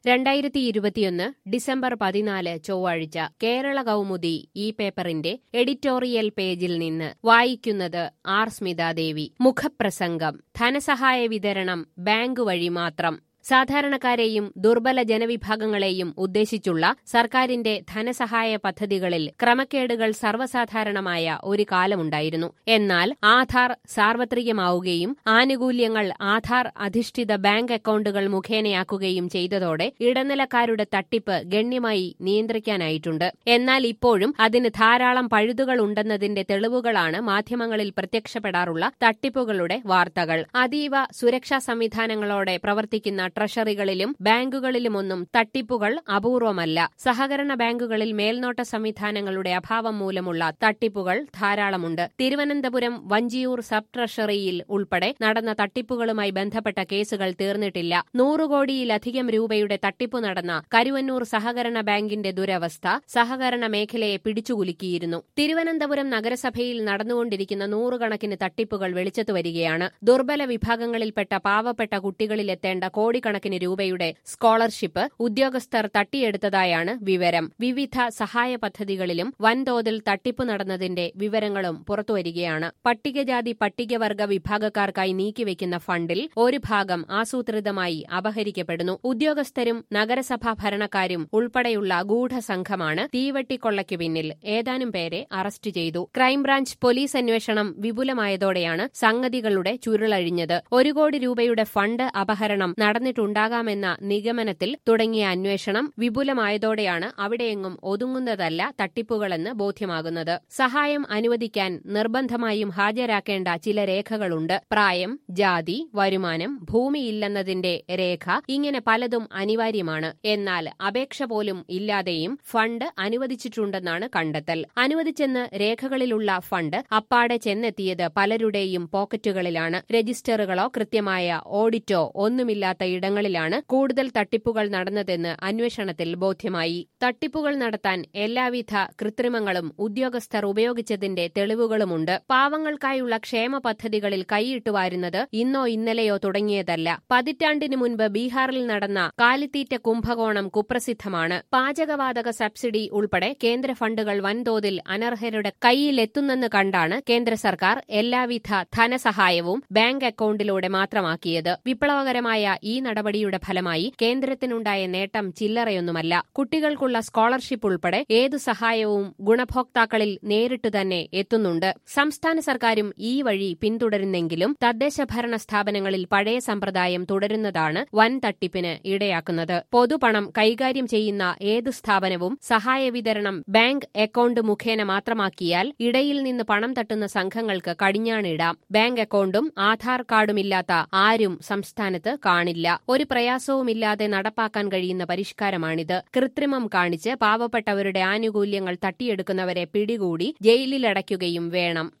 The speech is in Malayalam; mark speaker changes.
Speaker 1: രണ്ടായിരത്തി ഇരുപത്തിയൊന്ന് ഡിസംബർ പതിനാല് ചൊവ്വാഴ്ച കേരള കൗമുദി ഈ പേപ്പറിന്റെ എഡിറ്റോറിയൽ പേജിൽ നിന്ന് വായിക്കുന്നത് ആർ സ്മിതാദേവി മുഖപ്രസംഗം ധനസഹായ വിതരണം ബാങ്ക് വഴി മാത്രം സാധാരണക്കാരെയും ദുർബല ജനവിഭാഗങ്ങളെയും ഉദ്ദേശിച്ചുള്ള സർക്കാരിന്റെ ധനസഹായ പദ്ധതികളിൽ ക്രമക്കേടുകൾ സർവ്വസാധാരണമായ ഒരു കാലമുണ്ടായിരുന്നു എന്നാൽ ആധാർ സാർവത്രികമാവുകയും ആനുകൂല്യങ്ങൾ ആധാർ അധിഷ്ഠിത ബാങ്ക് അക്കൌണ്ടുകൾ മുഖേനയാക്കുകയും ചെയ്തതോടെ ഇടനിലക്കാരുടെ തട്ടിപ്പ് ഗണ്യമായി നിയന്ത്രിക്കാനായിട്ടുണ്ട് എന്നാൽ ഇപ്പോഴും അതിന് ധാരാളം പഴുതുകൾ ഉണ്ടെന്നതിന്റെ തെളിവുകളാണ് മാധ്യമങ്ങളിൽ പ്രത്യക്ഷപ്പെടാറുള്ള തട്ടിപ്പുകളുടെ വാർത്തകൾ അതീവ സുരക്ഷാ സംവിധാനങ്ങളോടെ പ്രവർത്തിക്കുന്ന ട്രഷറികളിലും ബാങ്കുകളിലുമൊന്നും തട്ടിപ്പുകൾ അപൂർവമല്ല സഹകരണ ബാങ്കുകളിൽ മേൽനോട്ട സംവിധാനങ്ങളുടെ അഭാവം മൂലമുള്ള തട്ടിപ്പുകൾ ധാരാളമുണ്ട് തിരുവനന്തപുരം വഞ്ചിയൂർ സബ് ട്രഷറിയിൽ ഉൾപ്പെടെ നടന്ന തട്ടിപ്പുകളുമായി ബന്ധപ്പെട്ട കേസുകൾ തീർന്നിട്ടില്ല നൂറ് കോടിയിലധികം രൂപയുടെ തട്ടിപ്പ് നടന്ന കരുവന്നൂർ സഹകരണ ബാങ്കിന്റെ ദുരവസ്ഥ സഹകരണ മേഖലയെ പിടിച്ചുകുലുക്കിയിരുന്നു തിരുവനന്തപുരം നഗരസഭയിൽ നടന്നുകൊണ്ടിരിക്കുന്ന നൂറുകണക്കിന് തട്ടിപ്പുകൾ വെളിച്ചത്തു വരികയാണ് ദുർബല വിഭാഗങ്ങളിൽപ്പെട്ട പാവപ്പെട്ട കുട്ടികളിലെത്തേണ്ട കോടിക്കണക്കിന് രൂപയുടെ സ്കോളർഷിപ്പ് ഉദ്യോഗസ്ഥർ തട്ടിയെടുത്തതായാണ് വിവരം വിവിധ സഹായ പദ്ധതികളിലും വൻതോതിൽ തട്ടിപ്പ് നടന്നതിന്റെ വിവരങ്ങളും പുറത്തുവരികയാണ് പട്ടികജാതി പട്ടികവർഗ വിഭാഗക്കാർക്കായി നീക്കിവെക്കുന്ന ഫണ്ടിൽ ഒരു ഭാഗം ആസൂത്രിതമായി അപഹരിക്കപ്പെടുന്നു ഉദ്യോഗസ്ഥരും നഗരസഭാ ഭരണക്കാരും ഉൾപ്പെടെയുള്ള ഗൂഢസംഘമാണ് തീവെട്ടിക്കൊള്ളയ്ക്ക് പിന്നിൽ ഏതാനും പേരെ അറസ്റ്റ് ചെയ്തു ക്രൈംബ്രാഞ്ച് പോലീസ് അന്വേഷണം വിപുലമായതോടെയാണ് സംഗതികളുടെ ചുരുളഴിഞ്ഞത് ഒരു കോടി രൂപയുടെ ഫണ്ട് അപഹരണം നടന്നിട്ടുണ്ടാകാമെന്ന നിഗമനത്തിൽ തുടങ്ങിയ അന്വേഷണം വിപുലമായതോടെയാണ് അവിടെയെങ്ങും ഒതുങ്ങുന്നതല്ല തട്ടിപ്പുകളെന്ന് ബോധ്യമാകുന്നത് സഹായം അനുവദിക്കാൻ നിർബന്ധമായും ഹാജരാക്കേണ്ട ചില രേഖകളുണ്ട് പ്രായം ജാതി വരുമാനം ഭൂമിയില്ലെന്നതിന്റെ രേഖ ഇങ്ങനെ പലതും അനിവാര്യമാണ് എന്നാൽ അപേക്ഷ പോലും ഇല്ലാതെയും ഫണ്ട് അനുവദിച്ചിട്ടുണ്ടെന്നാണ് കണ്ടെത്തൽ അനുവദിച്ചെന്ന് രേഖകളിലുള്ള ഫണ്ട് അപ്പാടെ ചെന്നെത്തിയത് പലരുടെയും പോക്കറ്റുകളിലാണ് രജിസ്റ്ററുകളോ കൃത്യമായ ഓഡിറ്റോ ഒന്നുമില്ലാത്ത ഇടങ്ങളിലാണ് കൂടുതൽ തട്ടിപ്പുകൾ നടന്നതെന്ന് അന്വേഷണത്തിൽ ബോധ്യമായി തട്ടിപ്പുകൾ നടത്താൻ എല്ലാവിധ കൃത്രിമങ്ങളും ഉദ്യോഗസ്ഥർ ഉപയോഗിച്ചതിന്റെ തെളിവുകളുമുണ്ട് പാവങ്ങൾക്കായുള്ള ക്ഷേമ പദ്ധതികളിൽ കൈയിട്ട് വാരുന്നത് ഇന്നോ ഇന്നലെയോ തുടങ്ങിയതല്ല പതിറ്റാണ്ടിനു മുൻപ് ബീഹാറിൽ നടന്ന കാലിത്തീറ്റ കുംഭകോണം കുപ്രസിദ്ധമാണ് പാചകവാതക സബ്സിഡി ഉൾപ്പെടെ കേന്ദ്ര ഫണ്ടുകൾ വൻതോതിൽ അനർഹരുടെ കൈയിലെത്തുന്നെന്ന് കണ്ടാണ് കേന്ദ്ര സർക്കാർ എല്ലാവിധ ധനസഹായവും ബാങ്ക് അക്കൌണ്ടിലൂടെ മാത്രമാക്കിയത് വിപ്ലവകരമായ ഈ നടപടിയുടെ ഫലമായി കേന്ദ്രത്തിനുണ്ടായ നേട്ടം ചില്ലറയൊന്നുമല്ല കുട്ടികൾക്കുള്ള സ്കോളർഷിപ്പ് ഉൾപ്പെടെ ഏതു സഹായവും ഗുണഭോക്താക്കളിൽ നേരിട്ട് തന്നെ എത്തുന്നുണ്ട് സംസ്ഥാന സർക്കാരും ഈ വഴി പിന്തുടരുന്നെങ്കിലും തദ്ദേശ ഭരണ സ്ഥാപനങ്ങളിൽ പഴയ സമ്പ്രദായം തുടരുന്നതാണ് വൻ തട്ടിപ്പിന് ഇടയാക്കുന്നത് പൊതുപണം കൈകാര്യം ചെയ്യുന്ന ഏതു സ്ഥാപനവും സഹായ വിതരണം ബാങ്ക് അക്കൌണ്ട് മുഖേന മാത്രമാക്കിയാൽ ഇടയിൽ നിന്ന് പണം തട്ടുന്ന സംഘങ്ങൾക്ക് കടിഞ്ഞാണിടാം ബാങ്ക് അക്കൌണ്ടും ആധാർ കാർഡുമില്ലാത്ത ആരും സംസ്ഥാനത്ത് കാണില്ല ഒരു പ്രയാസവുമില്ലാതെ നടപ്പാക്കാൻ കഴിയുന്ന പരിഷ്കാരമാണിത് കൃത്രിമം കാണിച്ച് പാവപ്പെട്ടവരുടെ ആനുകൂല്യങ്ങൾ തട്ടിയെടുക്കുന്നവരെ പിടികൂടി ജയിലിലടയ്ക്കുകയും വേണം